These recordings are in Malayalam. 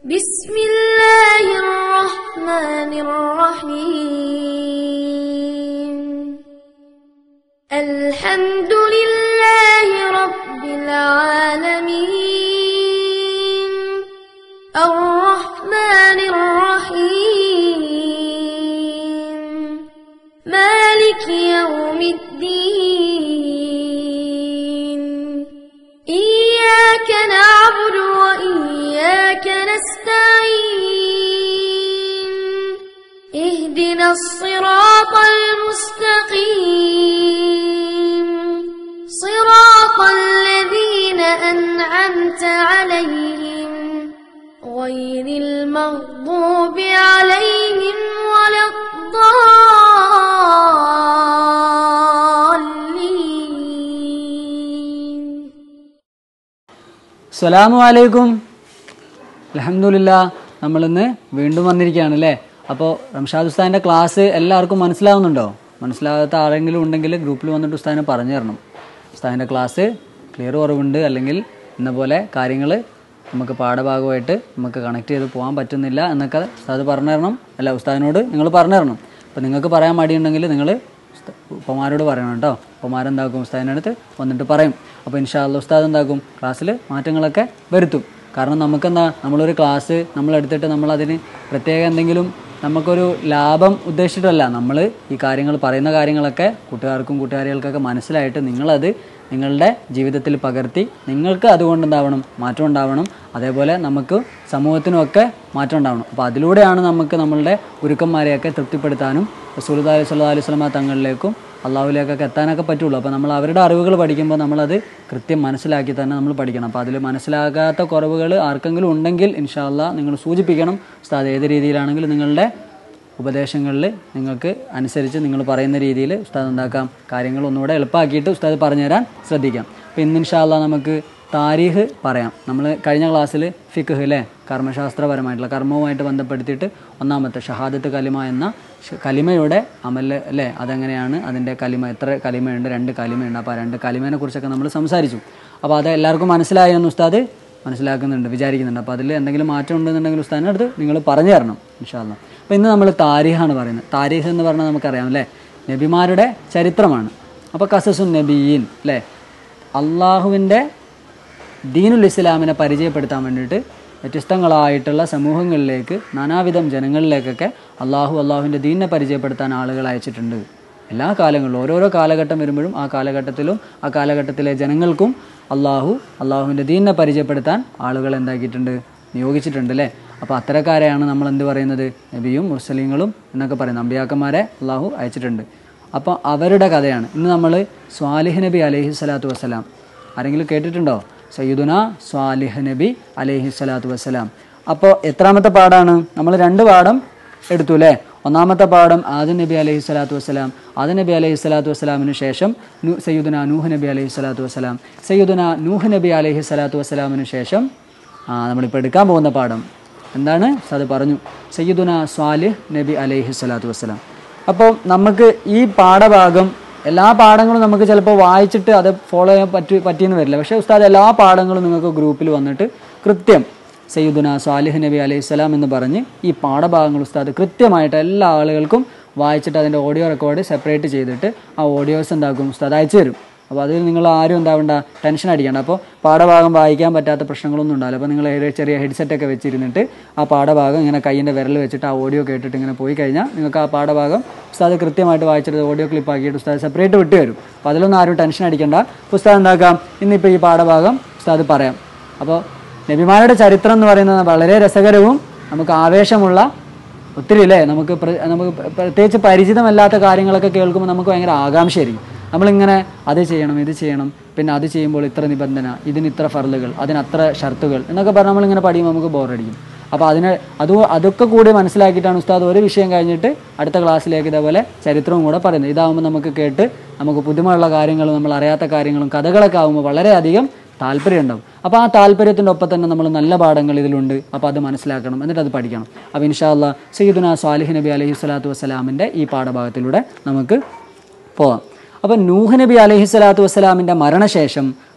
بسم الله الرحمن الرحيم الحمد لله رب العالمين الرحمن الرحيم مالك يوم الدين إياك نعبد وإياك نستعين اهدنا الصراط المستقيم صراط الذين أنعمت عليهم غير المغضوب عليهم ولا الضالين അസ്സലാമു അലൈക്കും അലഹമുല്ല നമ്മളിന്ന് വീണ്ടും വന്നിരിക്കുകയാണ് അല്ലേ അപ്പോൾ റംഷാദ് ഉസ്താദിൻ്റെ ക്ലാസ് എല്ലാവർക്കും മനസ്സിലാവുന്നുണ്ടോ മനസ്സിലാകാത്ത ആരെങ്കിലും ഉണ്ടെങ്കിൽ ഗ്രൂപ്പിൽ വന്നിട്ട് ഉസ്താദിനെ പറഞ്ഞു തരണം ഉസ്താദിൻ്റെ ക്ലാസ് ക്ലിയർ കുറവുണ്ട് അല്ലെങ്കിൽ എന്ന പോലെ കാര്യങ്ങൾ നമുക്ക് പാഠഭാഗമായിട്ട് നമുക്ക് കണക്ട് ചെയ്ത് പോകാൻ പറ്റുന്നില്ല എന്നൊക്കെ ഉസ്താദ് പറഞ്ഞു തരണം അല്ല ഉസ്താദിനോട് നിങ്ങൾ പറഞ്ഞു തരണം അപ്പോൾ നിങ്ങൾക്ക് പറയാൻ മടിയുണ്ടെങ്കിൽ നിങ്ങൾ ഉസ്ത- ഉപ്പമാരോട് പറയണം കേട്ടോ ഉപ്പമാരെന്താക്കും ഉസ്താദിൻ്റെ അടുത്ത് വന്നിട്ട് പറയും അപ്പോൾ ഇൻഷാല്ല ഉസ്താദ് എന്താക്കും ക്ലാസ്സിൽ മാറ്റങ്ങളൊക്കെ വരുത്തും കാരണം നമുക്കെന്താ നമ്മളൊരു ക്ലാസ് നമ്മളെടുത്തിട്ട് നമ്മളതിന് പ്രത്യേക എന്തെങ്കിലും നമുക്കൊരു ലാഭം ഉദ്ദേശിച്ചിട്ടല്ല നമ്മൾ ഈ കാര്യങ്ങൾ പറയുന്ന കാര്യങ്ങളൊക്കെ കൂട്ടുകാർക്കും കൂട്ടുകാരികൾക്കൊക്കെ മനസ്സിലായിട്ട് നിങ്ങളത് നിങ്ങളുടെ ജീവിതത്തിൽ പകർത്തി നിങ്ങൾക്ക് അതുകൊണ്ട് എന്താവണം മാറ്റം ഉണ്ടാവണം അതേപോലെ നമുക്ക് സമൂഹത്തിനുമൊക്കെ മാറ്റം ഉണ്ടാവണം അപ്പോൾ അതിലൂടെയാണ് നമുക്ക് നമ്മളുടെ ഗുരുക്കന്മാരെയൊക്കെ തൃപ്തിപ്പെടുത്താനും റസൂലുദാ സല്ലാ അലൈഹി സ്വലമ തങ്ങളിലേക്കും അള്ളാഹുലേക്കൊക്കെ എത്താനൊക്കെ പറ്റുള്ളൂ അപ്പോൾ നമ്മൾ അവരുടെ അറിവുകൾ പഠിക്കുമ്പോൾ നമ്മളത് കൃത്യം മനസ്സിലാക്കി തന്നെ നമ്മൾ പഠിക്കണം അപ്പോൾ അതിൽ മനസ്സിലാകാത്ത കുറവുകൾ ആർക്കെങ്കിലും ഉണ്ടെങ്കിൽ ഇൻഷാല്ല നിങ്ങൾ സൂചിപ്പിക്കണം ഉസ്താദ് ഏത് രീതിയിലാണെങ്കിലും നിങ്ങളുടെ ഉപദേശങ്ങളിൽ നിങ്ങൾക്ക് അനുസരിച്ച് നിങ്ങൾ പറയുന്ന രീതിയിൽ ഉസ്താദ് എന്താക്കാം കാര്യങ്ങൾ ഒന്നുകൂടെ എളുപ്പമാക്കിയിട്ട് ഉസ്താദ് പറഞ്ഞുതരാൻ ശ്രദ്ധിക്കാം അപ്പോൾ ഇന്ന് ഇൻഷാല്ല നമുക്ക് താരീഖ് പറയാം നമ്മൾ കഴിഞ്ഞ ക്ലാസ്സിൽ ഫിഖ് അല്ലേ കർമ്മശാസ്ത്രപരമായിട്ടുള്ള കർമ്മവുമായിട്ട് ബന്ധപ്പെടുത്തിയിട്ട് ഒന്നാമത്തെ ഷഹാദത്ത് കലിമ എന്ന ഷ- കലിമയുടെ അമല് അല്ലേ അതെങ്ങനെയാണ് അതിൻ്റെ കലിമ എത്ര കലിമയുണ്ട് രണ്ട് കലിമയുണ്ട് അപ്പോൾ ആ രണ്ട് കലിമേനെ കുറിച്ചൊക്കെ നമ്മൾ സംസാരിച്ചു അപ്പോൾ അത് എല്ലാവർക്കും മനസ്സിലായി എന്ന് ഉസ്താദ് മനസ്സിലാക്കുന്നുണ്ട് വിചാരിക്കുന്നുണ്ട് അപ്പോൾ അതിൽ എന്തെങ്കിലും മാറ്റം ഉണ്ടെന്നുണ്ടെങ്കിൽ ഉസ്താദിൻ്റെ അടുത്ത് നിങ്ങൾ പറഞ്ഞു തരണം ഇൻഷാല്ല അപ്പോൾ ഇന്ന് നമ്മൾ താരീഖാണ് പറയുന്നത് താരീഖ് എന്ന് പറഞ്ഞാൽ നമുക്കറിയാം അല്ലേ നബിമാരുടെ ചരിത്രമാണ് അപ്പോൾ കസസുൻ നബിയീൻ അല്ലേ അള്ളാഹുവിൻ്റെ ദീനുൽ ഇസ്ലാമിനെ പരിചയപ്പെടുത്താൻ വേണ്ടിയിട്ട് വ്യത്യസ്തങ്ങളായിട്ടുള്ള സമൂഹങ്ങളിലേക്ക് നാനാവിധം ജനങ്ങളിലേക്കൊക്കെ അള്ളാഹു അള്ളാഹുവിൻ്റെ ദീനിനെ പരിചയപ്പെടുത്താൻ ആളുകൾ അയച്ചിട്ടുണ്ട് എല്ലാ കാലങ്ങളിലും ഓരോരോ കാലഘട്ടം വരുമ്പോഴും ആ കാലഘട്ടത്തിലും ആ കാലഘട്ടത്തിലെ ജനങ്ങൾക്കും അള്ളാഹു അള്ളാഹുവിൻ്റെ ദീനിനെ പരിചയപ്പെടുത്താൻ ആളുകൾ എന്താക്കിയിട്ടുണ്ട് നിയോഗിച്ചിട്ടുണ്ട് അല്ലേ അപ്പോൾ അത്തരക്കാരെയാണ് നമ്മൾ എന്ത് പറയുന്നത് നബിയും മുർസലീങ്ങളും എന്നൊക്കെ പറയുന്നത് അമ്പിയാക്കന്മാരെ അള്ളാഹു അയച്ചിട്ടുണ്ട് അപ്പോൾ അവരുടെ കഥയാണ് ഇന്ന് നമ്മൾ സ്വാലിഹ് നബി അലൈഹി സ്വലാത്തു വസ്സലാം ആരെങ്കിലും കേട്ടിട്ടുണ്ടോ സയ്യിദുന സ്വാലിഹ് നബി അലൈഹി സ്വലാത്തു വസ്സലാം അപ്പോൾ എത്രാമത്തെ പാഠമാണ് നമ്മൾ രണ്ട് പാഠം എടുത്തു അല്ലേ ഒന്നാമത്തെ പാഠം ആദം നബി അലൈഹി സ്വലാത്തു വസ്സലാം ആദം നബി അലൈഹി സ്വലാത്തു വസ്സലാമിന് ശേഷം നു സയ്യിദുന നൂഹ് നബി അലൈഹി സ്വലാത്തു വസ്സലാം സയ്യിദുന നൂഹ് നബി അലൈഹി സ്വലാത്തു വസ്സലാമിന് ശേഷം ആ നമ്മളിപ്പോൾ എടുക്കാൻ പോകുന്ന പാഠം എന്താണ് അത് പറഞ്ഞു സയ്യിദുന സ്വാലിഹ് നബി അലൈഹി സ്വലാത്തു വസ്സലാം അപ്പോൾ നമുക്ക് ഈ പാഠഭാഗം എല്ലാ പാഠങ്ങളും നമുക്ക് ചിലപ്പോൾ വായിച്ചിട്ട് അത് ഫോളോ ചെയ്യാൻ പറ്റി പറ്റിയെന്ന് വരില്ല പക്ഷേ ഉസ്താദ് എല്ലാ പാഠങ്ങളും നിങ്ങൾക്ക് ഗ്രൂപ്പിൽ വന്നിട്ട് കൃത്യം സയ്യിദുന സ്വാലിഹ് നബി അലൈഹി സ്വലാം എന്ന് പറഞ്ഞ് ഈ പാഠഭാഗങ്ങൾ ഉസ്താദ് കൃത്യമായിട്ട് എല്ലാ ആളുകൾക്കും വായിച്ചിട്ട് അതിൻ്റെ ഓഡിയോ റെക്കോർഡ് സെപ്പറേറ്റ് ചെയ്തിട്ട് ആ ഓഡിയോസ് എന്താക്കും ഉസ്താദ് അയച്ചു തരും അപ്പോൾ അതിൽ നിങ്ങൾ ആരും എന്താവണ്ട ടെൻഷൻ അടിക്കേണ്ട അപ്പോൾ പാഠഭാഗം വായിക്കാൻ പറ്റാത്ത പ്രശ്നങ്ങളൊന്നും ഉണ്ടാവില്ല അപ്പോൾ നിങ്ങൾ ഒരു ചെറിയ ഹെഡ്സെറ്റ് ഒക്കെ വെച്ചിരുന്നിട്ട് ആ പാഠഭാഗം ഇങ്ങനെ കയ്യിൻ്റെ വിരൽ വെച്ചിട്ട് ആ ഓഡിയോ കേട്ടിട്ട് ഇങ്ങനെ പോയി കഴിഞ്ഞാൽ നിങ്ങൾക്ക് ആ പാഠഭാഗം ഉസ്താദ് കൃത്യമായിട്ട് വായിച്ചിട്ട് ഓഡിയോ ക്ലിപ്പ് ആക്കിയിട്ട് ഉസ്താദ് സെപ്പറേറ്റ് വിട്ട് വരും അപ്പോൾ അതിലൊന്നും ആരും ടെൻഷൻ അടിക്കേണ്ട ഉസ്താദ് എന്താക്കാം ഇന്നിപ്പോൾ ഈ പാഠഭാഗം ഉസ്താദ് പറയാം അപ്പോൾ നബിമാരുടെ ചരിത്രം എന്ന് പറയുന്നത് വളരെ രസകരവും നമുക്ക് ആവേശമുള്ള ഒത്തിരി അല്ലേ നമുക്ക് പ്ര- നമുക്ക് പ്ര- പ്രത്യേകിച്ച് പരിചിതമല്ലാത്ത കാര്യങ്ങളൊക്കെ കേൾക്കുമ്പോൾ നമുക്ക് ഭയങ്കര ആകാംക്ഷയായിരിക്കും നമ്മളിങ്ങനെ അത് ചെയ്യണം ഇത് ചെയ്യണം പിന്നെ അത് ചെയ്യുമ്പോൾ ഇത്ര നിബന്ധന ഇതിന് ഇത്ര ഫർലുകൾ അതിന് അത്ര ഷർത്തുകൾ എന്നൊക്കെ പറഞ്ഞ് നമ്മളിങ്ങനെ പഠിക്കുമ്പോൾ നമുക്ക് ബോറടിക്കും അപ്പോൾ അതിന് അത് അതൊക്കെ കൂടി മനസ്സിലാക്കിയിട്ടാണ് ഉസ്താദ് ഒരു വിഷയം കഴിഞ്ഞിട്ട് അടുത്ത ക്ലാസ്സിലേക്ക് ഇതേപോലെ ചരിത്രവും കൂടെ പറയുന്നത് ഇതാകുമ്പോൾ നമുക്ക് കേട്ട് നമുക്ക് പുതുമയുള്ള കാര്യങ്ങളും നമ്മൾ അറിയാത്ത കാര്യങ്ങളും കഥകളൊക്കെ ആകുമ്പോൾ വളരെയധികം താല്പര്യം ഉണ്ടാവും അപ്പോൾ ആ താല്പര്യത്തിൻ്റെ ഒപ്പം തന്നെ നമ്മൾ നല്ല പാഠങ്ങൾ ഇതിലുണ്ട് അപ്പോൾ അത് മനസ്സിലാക്കണം എന്നിട്ട് അത് പഠിക്കണം അപ്പോൾ ഇൻഷാല്ല സയ്യിദുന സ്വാലിഹ് നബി അലൈഹി സ്വലാത്തു വസ്സലാമിൻ്റെ ഈ പാഠഭാഗത്തിലൂടെ നമുക്ക് പോവാം അപ്പോൾ നൂഹ് നബി അലൈഹി സ്വലാത്തു വസ്സലാമിൻ്റെ മരണശേഷം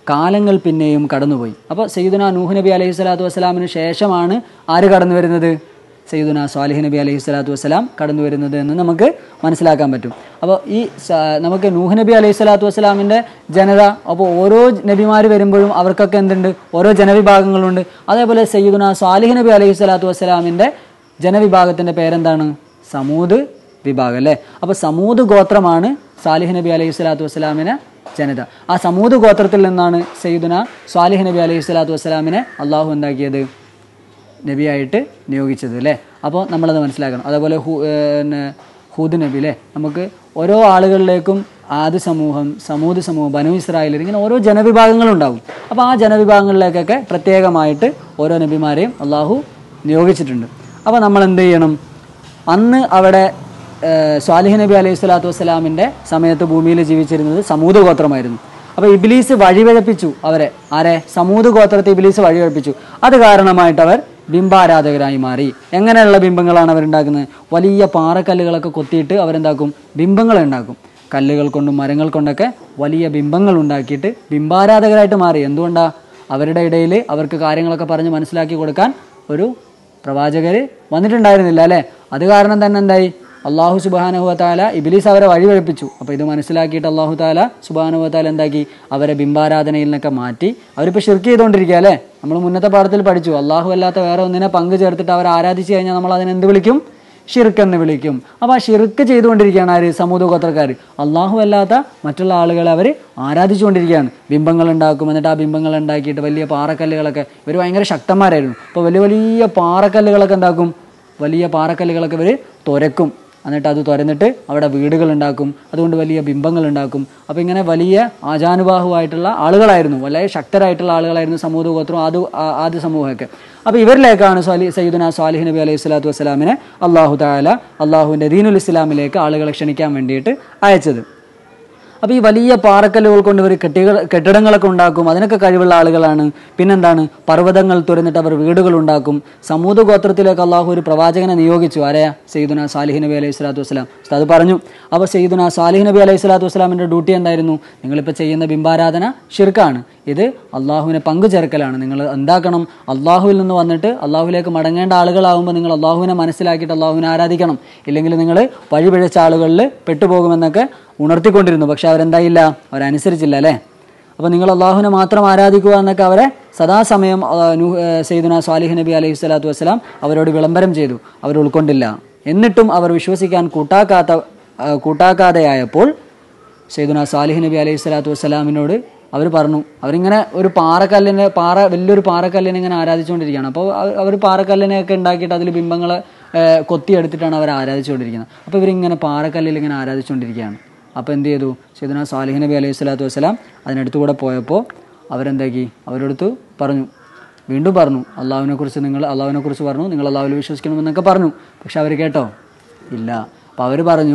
കാലങ്ങൾ പിന്നെയും കടന്നുപോയി അപ്പോൾ സയ്യിദുന നൂഹ് നബി അലൈഹി സ്വലാത്തു വസ്സലാമിന് ശേഷമാണ് ആര് കടന്നു വരുന്നത് സയ്യിദുന സ്വാലിഹ് നബി അലൈഹി സ്വലാത്തു വസ്സലാം കടന്നു വരുന്നത് എന്ന് നമുക്ക് മനസ്സിലാക്കാൻ പറ്റും അപ്പോൾ ഈ സ- നമുക്ക് നൂഹ് നബി അലൈഹി സ്വലാത്തു വസ്സലാമിൻ്റെ ജനത അപ്പോൾ ഓരോ നബിമാർ വരുമ്പോഴും അവർക്കൊക്കെ എന്തുണ്ട് ഓരോ ജനവിഭാഗങ്ങളുണ്ട് അതേപോലെ സയ്യിദുന സ്വാലിഹ് നബി അലൈഹി സ്വലാത്തു വസ്സലാമിൻ്റെ ജനവിഭാഗത്തിൻ്റെ പേരെന്താണ് സമൂത് വിഭാഗം അല്ലേ അപ്പോൾ സമൂത് ഗോത്രമാണ് സാലിഹ് നബി അലൈഹി സ്വലാത്തു വസ്സലാമിനെ ജനത ആ സമൂത് ഗോത്രത്തിൽ നിന്നാണ് സയ്യിദുന സ്വാലിഹ് നബി അലൈഹി സ്വലാത്തു വസ്സലാമിനെ അള്ളാഹു എന്താക്കിയത് നബിയായിട്ട് നിയോഗിച്ചത് അല്ലേ അപ്പോൾ നമ്മളത് മനസ്സിലാക്കണം അതേപോലെ ഹു ഏർ പിന്നെ ഹൂദ് നബി അല്ലേ നമുക്ക് ഓരോ ആളുകളിലേക്കും ആദ്യ സമൂഹം സമൂത് സമൂഹം ബനു ഇസ്രായേൽ ഇങ്ങനെ ഓരോ ജനവിഭാഗങ്ങളുണ്ടാവും അപ്പോൾ ആ ജനവിഭാഗങ്ങളിലേക്കൊക്കെ പ്രത്യേകമായിട്ട് ഓരോ നബിമാരെയും അള്ളാഹു നിയോഗിച്ചിട്ടുണ്ട് അപ്പോൾ നമ്മൾ എന്ത് ചെയ്യണം അന്ന് അവിടെ ഏർ സ്വാലിഹ് നബി അലൈഹി സ്വലാത്തു വസ്സലാമിൻ്റെ സമയത്ത് ഭൂമിയിൽ ജീവിച്ചിരുന്നത് സമൂത് ഗോത്രമായിരുന്നു അപ്പോൾ ഇബിലീസ് വഴിപിഴപ്പിച്ചു അവരെ ആരെ സമൂത് ഗോത്രത്തെ ഇബിലീസ് വഴിപിഴപ്പിച്ചു അത് കാരണമായിട്ട് അവർ ബിംബാരാധകരായി മാറി എങ്ങനെയുള്ള ബിംബങ്ങളാണ് അവരുണ്ടാക്കുന്നത് വലിയ പാറക്കല്ലുകളൊക്കെ കൊത്തിയിട്ട് അവരെന്താക്കും ബിംബങ്ങൾ ഉണ്ടാക്കും കല്ലുകൾ കൊണ്ടും മരങ്ങൾ കൊണ്ടൊക്കെ വലിയ ബിംബങ്ങൾ ഉണ്ടാക്കിയിട്ട് ബിംബാരാധകരായിട്ട് മാറി എന്തുകൊണ്ടാ അവരുടെ ഇടയിൽ അവർക്ക് കാര്യങ്ങളൊക്കെ പറഞ്ഞ് മനസ്സിലാക്കി കൊടുക്കാൻ ഒരു പ്രവാചകർ വന്നിട്ടുണ്ടായിരുന്നില്ല അല്ലേ അത് കാരണം തന്നെ എന്തായി അള്ളാഹു സുബാനുഹു താല ഇബിലീസ് അവരെ വഴിവഴിപ്പിച്ചു അപ്പോൾ ഇത് മനസ്സിലാക്കിയിട്ട് അള്ളാഹു താല സുബാനുഹു താല എന്താക്കി അവരെ ബിംബാരാധനയിൽ നിന്നൊക്കെ മാറ്റി അവരിപ്പോൾ ഷിർക്ക് ചെയ്തുകൊണ്ടിരിക്കുക അല്ലേ നമ്മൾ മുന്നത്തെ പാഠത്തിൽ പഠിച്ചു അള്ളാഹു അല്ലാത്ത വേറെ ഒന്നിനെ പങ്ക് ചേർത്തിട്ട് അവർ ആരാധിച്ചു കഴിഞ്ഞാൽ നമ്മൾ അതിനെ എന്ത് വിളിക്കും ഷിർക്ക് എന്ന് വിളിക്കും അപ്പോൾ ആ ഷിർക്ക് ചെയ്തുകൊണ്ടിരിക്കുകയാണ് ആര് സമൂഹ ഗോത്രക്കാർ അള്ളാഹു അല്ലാത്ത മറ്റുള്ള ആളുകളെ അവർ ആരാധിച്ചുകൊണ്ടിരിക്കുകയാണ് ബിംബങ്ങൾ ഉണ്ടാക്കും എന്നിട്ട് ആ ബിംബങ്ങൾ ഉണ്ടാക്കിയിട്ട് വലിയ പാറക്കല്ലുകളൊക്കെ ഇവർ ഭയങ്കര ശക്തന്മാരായിരുന്നു അപ്പോൾ വലിയ വലിയ പാറക്കല്ലുകളൊക്കെ ഉണ്ടാക്കും വലിയ പാറക്കല്ലുകളൊക്കെ ഇവർ തുരക്കും എന്നിട്ട് അത് തുരന്നിട്ട് അവിടെ വീടുകൾ ഉണ്ടാക്കും അതുകൊണ്ട് വലിയ ബിംബങ്ങൾ ഉണ്ടാക്കും അപ്പോൾ ഇങ്ങനെ വലിയ ആചാനുബാഹുവായിട്ടുള്ള ആളുകളായിരുന്നു വളരെ ശക്തരായിട്ടുള്ള ആളുകളായിരുന്നു സമൂഹ ഗോത്രം ആദ്യ ആ- ആദ്യ സമൂഹമൊക്കെ അപ്പോൾ ഇവരിലേക്കാണ് സ്വാലി സയ്യിദുന സ്വാലിഹ് നബി അലൈഹി സ്വലാത്തു വസ്സലാമിനെ അള്ളാഹു താല അള്ളാഹുവിൻ്റെ ദീനുൽ ഇസ്ലാമിലേക്ക് ആളുകളെ ക്ഷണിക്കാൻ വേണ്ടിയിട്ട് അയച്ചത് അപ്പോൾ ഈ വലിയ പാറക്കല്ലുകൾ കൊണ്ട് ഇവർ കെട്ടികൾ കെട്ടിടങ്ങളൊക്കെ ഉണ്ടാക്കും അതിനൊക്കെ കഴിവുള്ള ആളുകളാണ് പിന്നെന്താണ് പർവ്വതങ്ങൾ തുറന്നിട്ട് അവർ വീടുകൾ ഉണ്ടാക്കും സമൂഹ ഗോത്രത്തിലേക്ക് അള്ളാഹു ഒരു പ്രവാചകനെ നിയോഗിച്ചു ആരെയാ സെയ്ദുന സാലിഹ് നബി അലൈഹി സ്വലാത്തു വസ്സലാം അത് പറഞ്ഞു അപ്പോൾ സെയ്ദുന സാലിഹ് നബി അലൈഹി സ്വലാത്തു വസ്സലാമിൻ്റെ ഡ്യൂട്ടി എന്തായിരുന്നു നിങ്ങളിപ്പോൾ ചെയ്യുന്ന ബിംബാരാധന ഷിർക്കാണ് ഇത് അള്ളാഹുവിനെ പങ്കു ചേർക്കലാണ് നിങ്ങൾ എന്താക്കണം അള്ളാഹുവിൽ നിന്ന് വന്നിട്ട് അള്ളാഹുവിലേക്ക് മടങ്ങേണ്ട ആളുകളാകുമ്പോൾ നിങ്ങൾ അള്ളാഹുവിനെ മനസ്സിലാക്കിയിട്ട് അള്ളാഹുവിനെ ആരാധിക്കണം ഇല്ലെങ്കിൽ നിങ്ങൾ വഴിപിഴച്ച ആളുകളിൽ പെട്ടുപോകുമെന്നൊക്കെ ഉണർത്തിക്കൊണ്ടിരുന്നു പക്ഷെ അവരെന്തായില്ല അവരനുസരിച്ചില്ല അല്ലേ അപ്പോൾ നിങ്ങൾ അള്ളാഹുവിനെ മാത്രം ആരാധിക്കുക എന്നൊക്കെ അവരെ സദാസമയം ആ, നൂ- ഏ, സയ്യിദുന സ്വാലിഹ് നബി അലൈഹി സ്വലാത്തു വസ്സലാം അവരോട് വിളംബരം ചെയ്തു അവർ ഉൾക്കൊണ്ടില്ല എന്നിട്ടും അവർ വിശ്വസിക്കാൻ കൂട്ടാക്കാത്ത ആ, കൂട്ടാക്കാതെയായപ്പോൾ സയ്യിദുന സാലിഹ് നബി അലൈഹി സ്വലാത്തു വസ്സലാമിനോട് അവർ പറഞ്ഞു അവരിങ്ങനെ ഒരു പാറക്കല്ലിനെ പാറ വലിയൊരു പാറക്കല്ലിനെ ഇങ്ങനെ ആരാധിച്ചുകൊണ്ടിരിക്കുകയാണ് അപ്പോൾ അവർ പാറക്കല്ലിനെയൊക്കെ ഉണ്ടാക്കിയിട്ട് അതിൽ ബിംബങ്ങളെ ഏഹ്, കൊത്തിയെടുത്തിട്ടാണ് അവർ ആരാധിച്ചുകൊണ്ടിരിക്കുന്നത് അപ്പോൾ ഇവരിങ്ങനെ പാറക്കല്ലിൽ ഇങ്ങനെ ആരാധിച്ചുകൊണ്ടിരിക്കുകയാണ് അപ്പോൾ എന്ത് ചെയ്തു സയ്യിദുന സാലിഹ് നബി അലൈഹി സ്വലാത്തു വസ്സലാം അതിനടുത്തുകൂടെ പോയപ്പോൾ അവരെന്താക്കി അവരടുത്ത് പറഞ്ഞു വീണ്ടും പറഞ്ഞു അള്ളാഹുവിനെ കുറിച്ച് നിങ്ങൾ അള്ളാഹുവിനെ കുറിച്ച് പറഞ്ഞു നിങ്ങൾ അള്ളാഹുവിൽ വിശ്വസിക്കണമെന്നൊക്കെ പറഞ്ഞു പക്ഷെ അവർ കേട്ടോ ഇല്ല അപ്പോൾ അവർ പറഞ്ഞു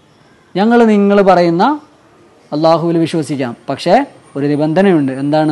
ഞങ്ങൾ നിങ്ങൾ പറയുന്ന അള്ളാഹുവിൽ വിശ്വസിക്കാം പക്ഷേ ഒരു നിബന്ധനയുണ്ട് എന്താണ്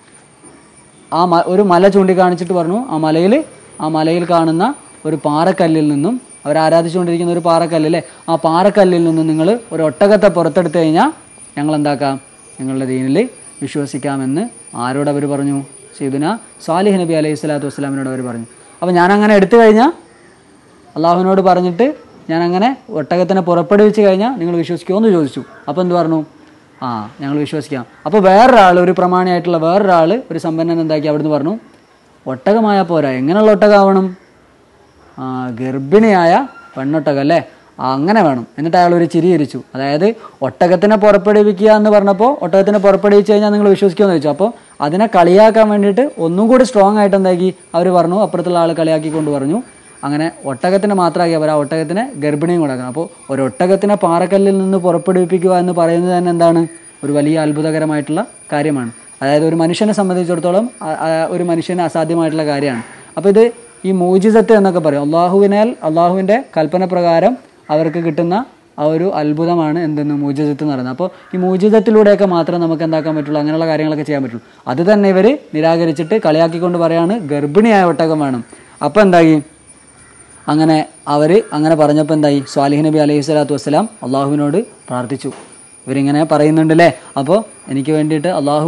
ആ മ ഒരു മല ചൂണ്ടിക്കാണിച്ചിട്ട് പറഞ്ഞു ആ മലയിൽ ആ മലയിൽ കാണുന്ന ഒരു പാറക്കല്ലിൽ നിന്നും അവർ ആരാധിച്ചുകൊണ്ടിരിക്കുന്ന ഒരു പാറക്കല്ല് അല്ലേ ആ പാറക്കല്ലിൽ നിന്നും നിങ്ങൾ ഒരു ഒട്ടകത്തെ പുറത്തെടുത്ത് കഴിഞ്ഞാൽ ഞങ്ങൾ എന്താക്കാം ഞങ്ങളുടെ ദീനിൽ വിശ്വസിക്കാമെന്ന് ആരോട് അവർ പറഞ്ഞു സീദുന സാലിഹ് നബി അലൈഹി സ്വലാത്തു വസ്സലാമിനോട് അവർ പറഞ്ഞു അപ്പോൾ ഞാനങ്ങനെ എടുത്തു കഴിഞ്ഞാൽ അള്ളാഹുവിനോട് പറഞ്ഞിട്ട് ഞാൻ അങ്ങനെ ഒട്ടകത്തിനെ പുറപ്പെടുവിച്ച് കഴിഞ്ഞാൽ നിങ്ങൾ വിശ്വസിക്കുമോ എന്ന് ചോദിച്ചു അപ്പോൾ എന്ത് പറഞ്ഞു ആ ഞങ്ങൾ വിശ്വസിക്കാം അപ്പോൾ വേറൊരാൾ ഒരു പ്രമാണിയായിട്ടുള്ള വേറൊരാൾ ഒരു സമ്പന്നൻ എന്താക്കി അവിടുന്ന് പറഞ്ഞു ഒട്ടകമായ പോരാ എങ്ങനെയുള്ള ഒട്ടകമാവണം ആ ഗർഭിണിയായ പെണ്ണൊട്ടകം അല്ലേ ആ, അങ്ങനെ വേണം എന്നിട്ട് അയാൾ ഒരു ചിരി ചിരിച്ചു അതായത് ഒട്ടകത്തിനെ പുറപ്പെടുവിക്കുക എന്ന് പറഞ്ഞപ്പോൾ ഒട്ടകത്തിനെ പുറപ്പെടുവിച്ച് കഴിഞ്ഞാൽ നിങ്ങൾ വിശ്വസിക്കുമെന്ന് ചോദിച്ചു അപ്പോൾ അതിനെ കളിയാക്കാൻ വേണ്ടിയിട്ട് ഒന്നും കൂടി സ്ട്രോങ് ആയിട്ട് എന്താക്കി അവർ പറഞ്ഞു അപ്പുറത്തുള്ള ആൾ കളിയാക്കിക്കൊണ്ട് പറഞ്ഞു അങ്ങനെ ഒട്ടകത്തിനെ മാത്രമാക്കി അവർ ആ ഒട്ടകത്തിനെ ഗർഭിണിയും കൊടുക്കണം അപ്പോൾ ഒരു ഒട്ടകത്തിനെ പാറക്കല്ലിൽ നിന്ന് പുറപ്പെടുവിപ്പിക്കുക എന്ന് പറയുന്നത് തന്നെ എന്താണ് ഒരു വലിയ അത്ഭുതകരമായിട്ടുള്ള കാര്യമാണ് അതായത് ഒരു മനുഷ്യനെ സംബന്ധിച്ചിടത്തോളം ആ- ആ ഒരു മനുഷ്യന് അസാധ്യമായിട്ടുള്ള കാര്യമാണ് അപ്പോൾ ഇത് ഈ മോചിതത്ത് എന്നൊക്കെ പറയും അള്ളാഹുവിനാൽ അള്ളാഹുവിൻ്റെ കൽപ്പന പ്രകാരം അവർക്ക് കിട്ടുന്ന ആ ഒരു അത്ഭുതമാണ് എന്തെന്ന് മൂജിതത്ത് എന്ന് പറയുന്നത് അപ്പോൾ ഈ മൂജിതത്തിലൂടെയൊക്കെ മാത്രമേ നമുക്ക് എന്താക്കാൻ പറ്റുള്ളൂ അങ്ങനെയുള്ള കാര്യങ്ങളൊക്കെ ചെയ്യാൻ പറ്റുള്ളൂ അത് തന്നെ ഇവർ നിരാകരിച്ചിട്ട് കളിയാക്കിക്കൊണ്ട് പറയാണ് ഗർഭിണിയായ ഒട്ടകം വേണം അപ്പോൾ എന്തായി അങ്ങനെ അവർ അങ്ങനെ പറഞ്ഞപ്പോൾ എന്തായി സ്വാലിഹ് നബി അലൈഹി സ്വലാത്തു വസ്സലാം അള്ളാഹുവിനോട് പ്രാർത്ഥിച്ചു ഇവരിങ്ങനെ പറയുന്നുണ്ട് അല്ലേ അപ്പോൾ എനിക്ക് വേണ്ടിയിട്ട് അള്ളാഹു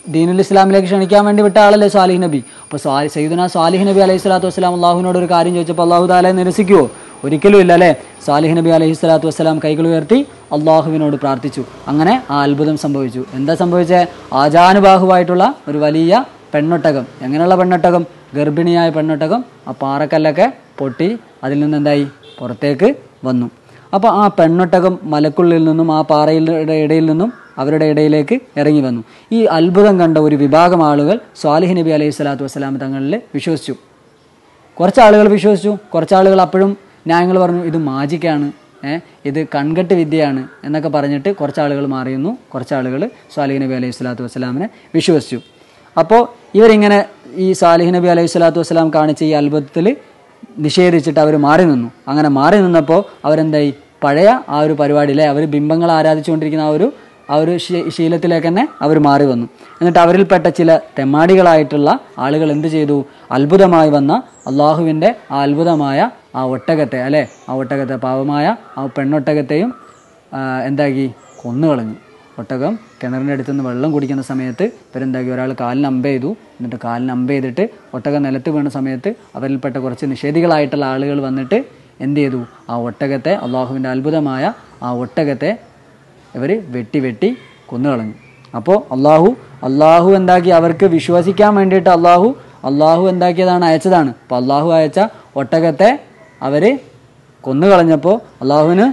ദീനുൽ ഇസ്ലാമിലേക്ക് ക്ഷണിക്കാൻ വേണ്ടി വിട്ട ആളല്ലേ സ്വാലിഹ് നബി അപ്പോൾ സ്വാലി സയ്യിദുന സ്വാലിഹ് നബി അലൈഹി സ്വലാത്തു വസ്സലാം അള്ളാഹുവിനോട് ഒരു കാര്യം ചോദിച്ചപ്പോൾ അള്ളാഹു താലെ നിരസിക്കുമോ ഒരിക്കലും ഇല്ല അല്ലേ സ്വാലിഹ് നബി അലൈഹി സ്വലാത്തു വസ്സലാം കൈകൾ ഉയർത്തി അള്ളാഹുവിനോട് പ്രാർത്ഥിച്ചു അങ്ങനെ ആ അത്ഭുതം സംഭവിച്ചു എന്താ സംഭവിച്ചത് ആജാനുബാഹുവായിട്ടുള്ള ഒരു വലിയ പെണ്ണൊട്ടകം എങ്ങനെയുള്ള പെണ്ണൊട്ടകം ഗർഭിണിയായ പെണ്ണൊട്ടകം ആ പാറക്കല്ലൊക്കെ പൊട്ടി അതിൽ നിന്ന് എന്തായി പുറത്തേക്ക് വന്നു അപ്പോൾ ആ പെണ്ണൊട്ടകം മലക്കുള്ളിൽ നിന്നും ആ പാറയുടെ ഇടയിൽ നിന്നും അവരുടെ ഇടയിലേക്ക് ഇറങ്ങി വന്നു ഈ അത്ഭുതം കണ്ട ഒരു വിഭാഗം ആളുകൾ സ്വാലിഹ് നബി അലൈഹി സ്വലാത്തു വസ്സലാം തങ്ങളിൽ വിശ്വസിച്ചു കുറച്ച് ആളുകൾ വിശ്വസിച്ചു കുറച്ച് ആളുകൾ അപ്പോഴും ന്യായങ്ങൾ പറഞ്ഞു ഇത് മാജിക്കാണ് ഏ ഇത് കൺകെട്ട് വിദ്യയാണ് എന്നൊക്കെ പറഞ്ഞിട്ട് കുറച്ച് ആളുകൾ മാറിയുന്നു കുറച്ച് ആളുകൾ സ്വാലിഹ് നബി അലൈഹി സ്വലാത്തു വസ്സലാമിനെ വിശ്വസിച്ചു അപ്പോൾ ഇവരിങ്ങനെ ഈ സാലിഹ് നബി അലൈഹി സ്വലാത്തു വസ്സലാം കാണിച്ച ഈ അത്ഭുതത്തിൽ നിഷേധിച്ചിട്ട് അവർ മാറി നിന്നു അങ്ങനെ മാറി നിന്നപ്പോൾ അവരെന്തായി പഴയ ആ ഒരു പരിപാടിയിലെ അവർ ബിംബങ്ങൾ ആരാധിച്ചുകൊണ്ടിരിക്കുന്ന ആ ഒരു ആ ഒരു ശീ- ശീലത്തിലേക്ക് തന്നെ അവർ മാറി വന്നു എന്നിട്ട് അവരിൽപ്പെട്ട ചില തെമ്മാടികളായിട്ടുള്ള ആളുകൾ എന്ത് ചെയ്തു അത്ഭുതമായി വന്ന അള്ളാഹുവിൻ്റെ ആ അത്ഭുതമായ ആ ഒട്ടകത്തെ അല്ലേ ആ ഒട്ടകത്തെ പാവമായ ആ പെണ്ണൊട്ടകത്തെയും ആ, എന്താക്കി കൊന്നുകളഞ്ഞു ഒട്ടകം കിണറിൻ്റെ അടുത്ത് നിന്ന് വെള്ളം കുടിക്കുന്ന സമയത്ത് ഇവരെന്താക്കി ഒരാൾ കാലിന് അമ്പ ചെയ്തു എന്നിട്ട് കാലിന് അമ്പ ചെയ്തിട്ട് ഒട്ടകം നിലത്ത് വീണ സമയത്ത് അവരിൽപ്പെട്ട കുറച്ച് നിഷേധികളായിട്ടുള്ള ആളുകൾ വന്നിട്ട് എന്ത് ചെയ്തു ആ ഒട്ടകത്തെ അള്ളാഹുവിൻ്റെ അത്ഭുതമായ ആ ഒട്ടകത്തെ ഇവർ വെട്ടി വെട്ടി കൊന്നുകളഞ്ഞു അപ്പോൾ അള്ളാഹു അള്ളാഹു എന്താക്കി അവർക്ക് വിശ്വസിക്കാൻ വേണ്ടിയിട്ട് അള്ളാഹു അള്ളാഹു എന്താക്കിയതാണ് അയച്ചതാണ് അപ്പോൾ അള്ളാഹു അയച്ച ഒട്ടകത്തെ അവർ കൊന്നുകളഞ്ഞപ്പോൾ അള്ളാഹുവിന്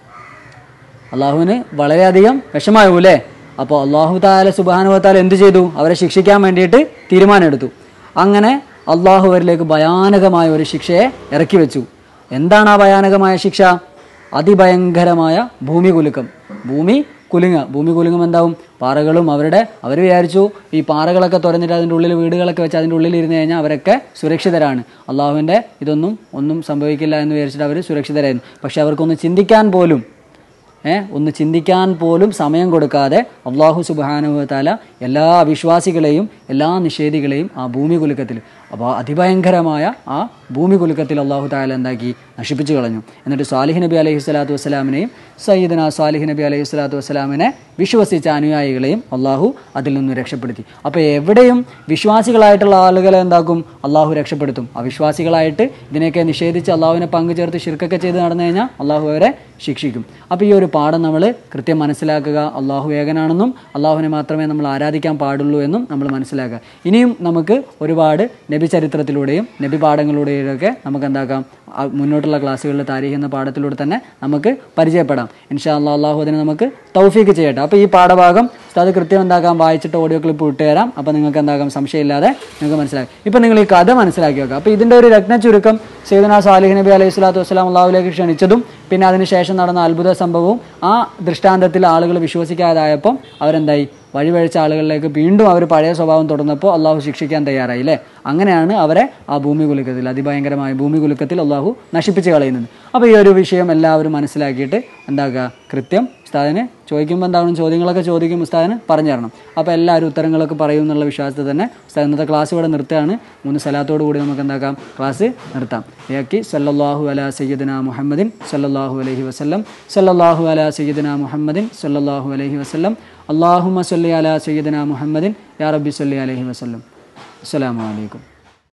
അള്ളാഹുവിന് വളരെയധികം വിഷമായും അല്ലേ അപ്പോൾ അള്ളാഹു താല സുബാനുവത്താൽ എന്ത് ചെയ്തു അവരെ ശിക്ഷിക്കാൻ വേണ്ടിയിട്ട് തീരുമാനമെടുത്തു അങ്ങനെ അള്ളാഹു അവരിലേക്ക് ഭയാനകമായ ഒരു ശിക്ഷയെ ഇറക്കി വെച്ചു എന്താണ് ആ ഭയാനകമായ ശിക്ഷ അതിഭയങ്കരമായ ഭൂമി കുലുക്കം ഭൂമി കുലുങ്ങ ഭൂമി കുലുങ്ങും എന്താവും പാറകളും അവരുടെ അവർ വിചാരിച്ചു ഈ പാറകളൊക്കെ തുറന്നിട്ട് അതിൻ്റെ ഉള്ളിൽ വീടുകളൊക്കെ വെച്ച് അതിൻ്റെ ഉള്ളിൽ ഇരുന്ന് കഴിഞ്ഞാൽ അവരൊക്കെ സുരക്ഷിതരാണ് അള്ളാഹുവിൻ്റെ ഇതൊന്നും ഒന്നും സംഭവിക്കില്ല എന്ന് വിചാരിച്ചിട്ട് അവർ സുരക്ഷിതരായിരുന്നു പക്ഷെ അവർക്കൊന്ന് ചിന്തിക്കാൻ പോലും ഏ ഒന്ന് ചിന്തിക്കാൻ പോലും സമയം കൊടുക്കാതെ അള്ളാഹു സുബാനുഭവത്താല എല്ലാ അവിശ്വാസികളെയും എല്ലാ നിഷേധികളെയും ആ ഭൂമി കുലുക്കത്തിൽ അപ്പോൾ അതിഭയങ്കരമായ ആ ഭൂമി കുലുക്കത്തിൽ അള്ളാഹു താല എന്താക്കി നശിപ്പിച്ചു കളഞ്ഞു എന്നിട്ട് സ്വാലിഹ് നബി അലൈഹി സ്വലാത്തു വസ്സലാമിനെയും സയ്യിദന സ്വാലിഹ് നബി അലൈഹി സ്വലാത്തു വസ്സലാമിനെ വിശ്വസിച്ച അനുയായികളെയും അള്ളാഹു അതിൽ നിന്ന് രക്ഷപ്പെടുത്തി അപ്പോൾ എവിടെയും വിശ്വാസികളായിട്ടുള്ള ആളുകളെ എന്താക്കും അള്ളാഹു രക്ഷപ്പെടുത്തും അവിശ്വാസികളായിട്ട് ഇതിനെയൊക്കെ നിഷേധിച്ച് അള്ളാഹുവിനെ പങ്കുചേർത്ത് ശിർക്കൊക്കെ ചെയ്ത് നടന്നു കഴിഞ്ഞാൽ അള്ളാഹു അവരെ ശിക്ഷിക്കും അപ്പോൾ ഈ ഒരു പാഠം നമ്മൾ കൃത്യം മനസ്സിലാക്കുക അള്ളാഹു ഏകനാണെന്നും അള്ളാഹുവിനെ മാത്രമേ നമ്മൾ ആരാധിക്കാൻ പാടുള്ളൂ എന്നും നമ്മൾ മനസ്സിലാക്കുക ഇനിയും നമുക്ക് ഒരുപാട് നബി ചരിത്രത്തിലൂടെയും നബി പാഠങ്ങളിലൂടെയും ഒക്കെ നമുക്ക് എന്താക്കാം ആ മുന്നോട്ടുള്ള ക്ലാസ്സുകളിൽ താരീഖ് എന്ന പാഠത്തിലൂടെ തന്നെ നമുക്ക് പരിചയപ്പെടാം ഇൻഷാ അള്ളാഹ് അള്ളാഹു അതിനെ നമുക്ക് തൗഫീക്ക് ചെയ്യട്ടെ അപ്പോൾ ഈ പാഠഭാഗം അത് കൃത്യം എന്താക്കാം വായിച്ചിട്ട് ഓഡിയോ ക്ലിപ്പ് വിട്ടുതരാം അപ്പോൾ നിങ്ങൾക്ക് എന്താക്കാം സംശയമില്ലാതെ നിങ്ങൾക്ക് മനസ്സിലാക്കാം ഇപ്പോൾ നിങ്ങൾ ഈ കഥ മനസ്സിലാക്കി വെക്കുക അപ്പോൾ ഇതിൻ്റെ ഒരു രത്ന ചുരുക്കം സൈദന സാലിഹ് നബി അലൈഹി സ്വലാത്തു വസ്സലാം അള്ളാഹുലേക്ക് ക്ഷണിച്ചതും പിന്നെ അതിനുശേഷം നടന്ന അത്ഭുത സംഭവവും ആ ദൃഷ്ടാന്തത്തിൽ ആളുകൾ വിശ്വസിക്കാതായപ്പം അവരെന്തായി വഴിവഴിച്ച ആളുകളിലേക്ക് വീണ്ടും അവർ പഴയ സ്വഭാവം തുടർന്നപ്പോൾ അള്ളാഹു ശിക്ഷിക്കാൻ തയ്യാറായി അല്ലേ അങ്ങനെയാണ് അവരെ ആ ഭൂമി കുലുക്കത്തിൽ അതിഭയങ്കരമായ ഭൂമി കുലുക്കത്തിൽ അള്ളാഹു നശിപ്പിച്ച് കളയുന്നത് അപ്പോൾ ഈ ഒരു വിഷയം എല്ലാവരും മനസ്സിലാക്കിയിട്ട് എന്താക്കുക കൃത്യം ഉസ്താദിന് ചോദിക്കുമ്പോൾ എന്താവണം ചോദ്യങ്ങളൊക്കെ ചോദിക്കും ഉസ്താദിന് പറഞ്ഞു തരണം അപ്പോൾ എല്ലാവരും ഉത്തരങ്ങളൊക്കെ പറയും എന്നുള്ള വിശ്വാസത്തിൽ തന്നെ ഉസ്താദ് ഇന്നത്തെ ക്ലാസ് ഇവിടെ നിർത്തുകയാണ് മൂന്ന് സ്ഥലത്തോടു കൂടി നമുക്ക് എന്താക്കാം ക്ലാസ് നിർത്താം യാക്കി സല്ലല്ലാഹു അലാ സയ്യിദന മുഹമ്മദിൻ സല്ലല്ലാഹു അലൈഹി വസല്ലം സല്ലല്ലാഹു അലാ സയ്യിദന മുഹമ്മദിൻ സല്ലല്ലാഹു അലൈഹി വസല്ലം അള്ളാഹുമ സല്ലി അലാ സയ്യിദന മുഹമ്മദിൻ യാ റബ്ബി സല്ലി അലൈഹി വസല്ലം അസ്സലാമു അലൈക്കും